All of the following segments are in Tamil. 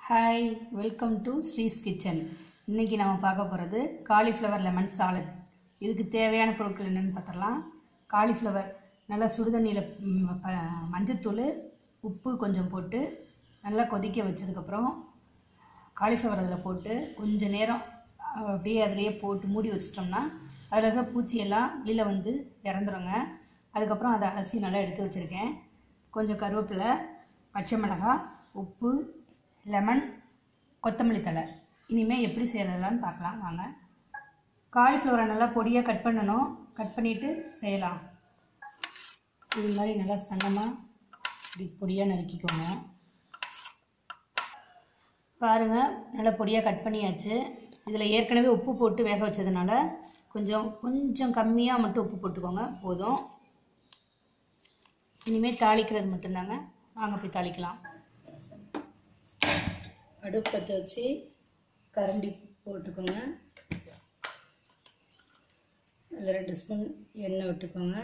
Hi welcome to Sri's kitchen இன்னைக்கு நம்ம பார்க்க போகிறது காலிஃப்ளவர் லெமன் சாலட் இதுக்கு தேவையான பொருட்கள் என்னென்னு பார்த்துடலாம் காலிஃப்ளவர் நல்லா சுடுதண்ணியில் ம், ப- மஞ்சத்தூள் உப்பு கொஞ்சம் போட்டு நல்லா கொதிக்க வச்சதுக்கப்புறம் காலிஃப்ளவர் அதில் போட்டு கொஞ்ச நேரம் அஹ், அப்படியே அதிலேயே போட்டு மூடி வச்சிட்டோம்னா அதில் இருக்கிற பூச்சியெல்லாம் வெளியில் வந்து இறந்துருங்க அதுக்கப்புறம் அதை அலசி நல்லா எடுத்து வச்சுருக்கேன் கொஞ்சம் கருவேப்பிலை பச்சை மிளகாய் உப்பு லெமன் கொத்தமல்லி தழை இனிமேல் எப்படி செய்யறதுலான்னு பார்க்கலாம் வாங்க காலிஃப்ளவரை நல்லா பொடியாக கட் பண்ணணும் கட் பண்ணிவிட்டு செய்யலாம் இது மாதிரி நல்லா சன்னமாக இப்படி பொடியாக நறுக்கிக்கோங்க பாருங்கள் நல்லா பொடியாக கட் பண்ணியாச்சு இதில் ஏற்கனவே உப்பு போட்டு வேக வச்சதுனால கொஞ்சம் கொஞ்சம் கம்மியாக மட்டும் உப்பு போட்டுக்கோங்க போதும் இனிமேல் தாளிக்கிறது மட்டும்தாங்க வாங்க போய் தாளிக்கலாம் அடுப்பு பற்ற வச்சு கரண்டி போட்டுக்கோங்க அதில் ரெண்டு ஸ்பூன் எண்ணெய் விட்டுக்கோங்க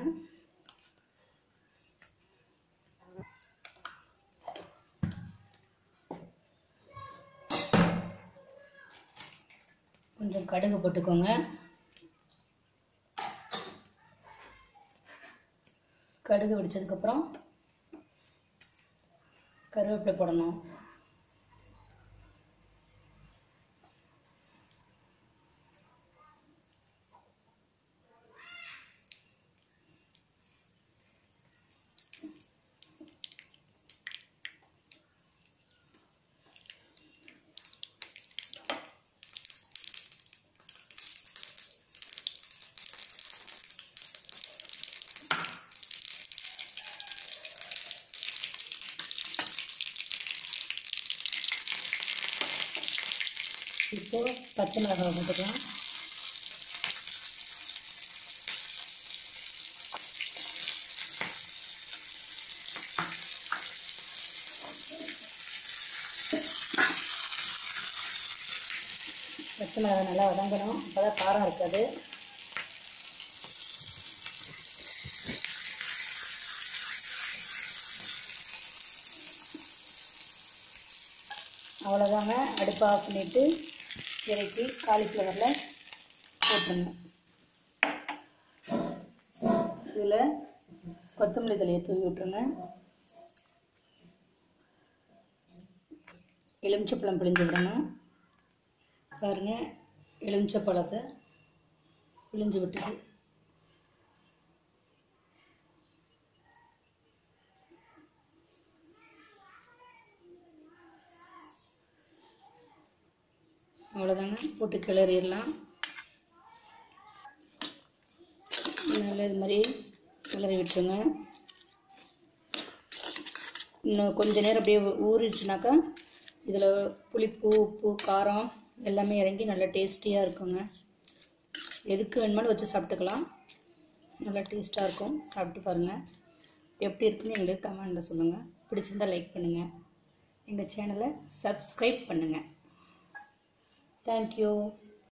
கொஞ்சம் கடுகு போட்டுக்கோங்க கடுகு வெடிச்சதுக்கப்புறம் கருவேப்பிலை போடணும் இப்போ பச்சை மிளகாய் போட்டுக்கலாம் பச்சை மிளகாய் நல்லா வதங்கணும் அப்போதான் காரம் இருக்காது அவ்வளோதாங்க அடுப்பை ஆஃப் பண்ணிவிட்டு இறக்கி காலிஃப்ளவரில் போட்டுருங்க இதில் கொத்தமல்லி தலையை தூவி விட்ருங்க எலுமிச்சப்பழம் பிழிஞ்சு விடணும் பாருங்கள் எலுமிச்சப்பழத்தை பிழிஞ்சு விட்டுது அவ்வளோதாங்க போட்டு கிளறிடலாம் நல்லா இது மாதிரி கிளறி விட்டுருங்க இன்னும் கொஞ்ச நேரம் அப்படியே ஊறிடுச்சுனாக்கா இதில் புளிப்பு உப்பு காரம் எல்லாமே இறங்கி நல்லா டேஸ்டியாக இருக்குங்க எதுக்கு வேணுமாலும் வச்சு சாப்பிட்டுக்கலாம் நல்லா டேஸ்ட்டாக இருக்கும் சாப்பிட்டு பாருங்கள் எப்படி இருக்குன்னு எங்களுக்கு கமெண்டில் சொல்லுங்கள் பிடிச்சிருந்தா லைக் பண்ணுங்கள் எங்கள் சேனலை சப்ஸ்கிரைப் பண்ணுங்கள் Thank you.